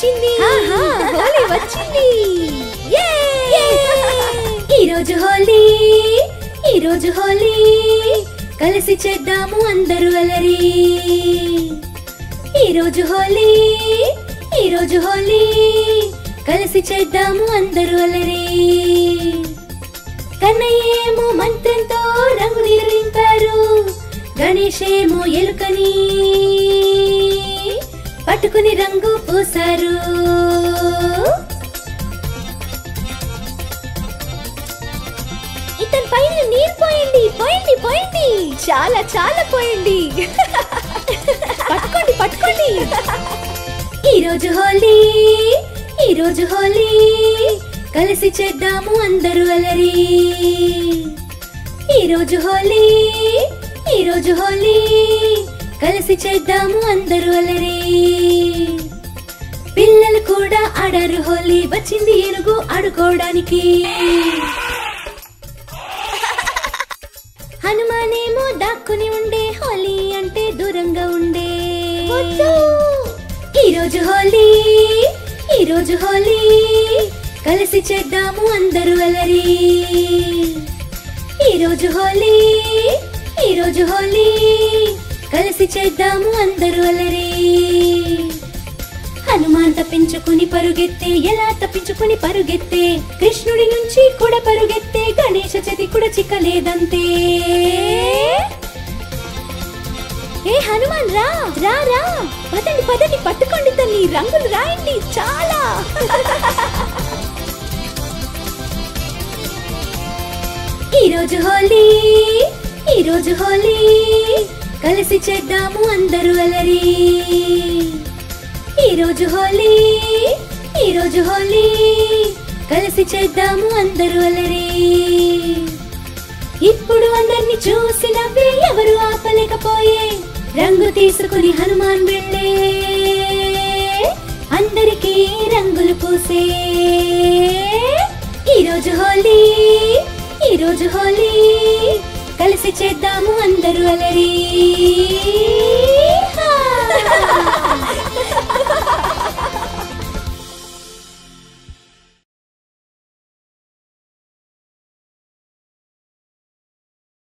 వచ్చింది ఆహా, హోలీ వచ్చింది ఈ రోజు హోలీ ఈ రోజు హోలీ కలిసి చేద్దాము అందరూ అలరి ఈ రోజు హోలీ ఈ రోజు హోలీ కలిసి చేద్దాము అందరూ అలరి కన్నయ్యేమో మంత్రంతో రంగు నిరింపారు గణేశేమో ఎలుకని పట్టుకుని రంగు పూసారు ఇతని పైన నీరు పోయండి పోయండి పోయండి చాలా చాలా పోయండి పట్టుకోండి పట్టుకోండి ఈ రోజు హోలీ ఈ రోజు హోలీ కలిసి చేద్దాము అందరూ అలరి ఈ రోజు హోలీ ఈ రోజు హోలీ కలిసి చేద్దాము అందరూ అలరి పిల్లలు కూడా ఆడారు హోలీ వచ్చింది ఏనుగు ఆడుకోవడానికి హనుమానేమో దాక్కుని ఉండే హోలీ అంటే దూరంగా ఉండే ఈ రోజు హోలీ ఈ రోజు హోలీ కలిసి చేద్దాము అందరూ అలరి ఈ రోజు హోలీ ఈ రోజు హోలీ కలిసి చేద్దాము అందరూ అలరి హనుమాన్ తప్పించుకుని పరుగెత్తే ఎలా తప్పించుకుని పరుగెత్తే కృష్ణుడి నుంచి కూడా పరుగెత్తే గణేశ చతి కూడా చిక్కలేదంతే ఏ హనుమాన్ రా రా రా పదండి పదండి పట్టుకోండి తల్లి రంగులు రాయండి చాలా ఈ రోజు హోలీ ఈ రోజు హోలీ కలిసి చేద్దాము అందరూ అలరి ఈ రోజు హోలీ ఈ రోజు హోలీ కలిసి చేద్దాము అందరూ అలరి ఇప్పుడు అందరిని చూసి నవ్వే ఎవరు ఆపలేకపోయే రంగు తీసుకుని హనుమాన్ వెళ్ళే అందరికీ రంగులు పూసే ఈ రోజు హోలీ ఈ రోజు హోలీ కలిసి చేద్దాము అందరూ అలరి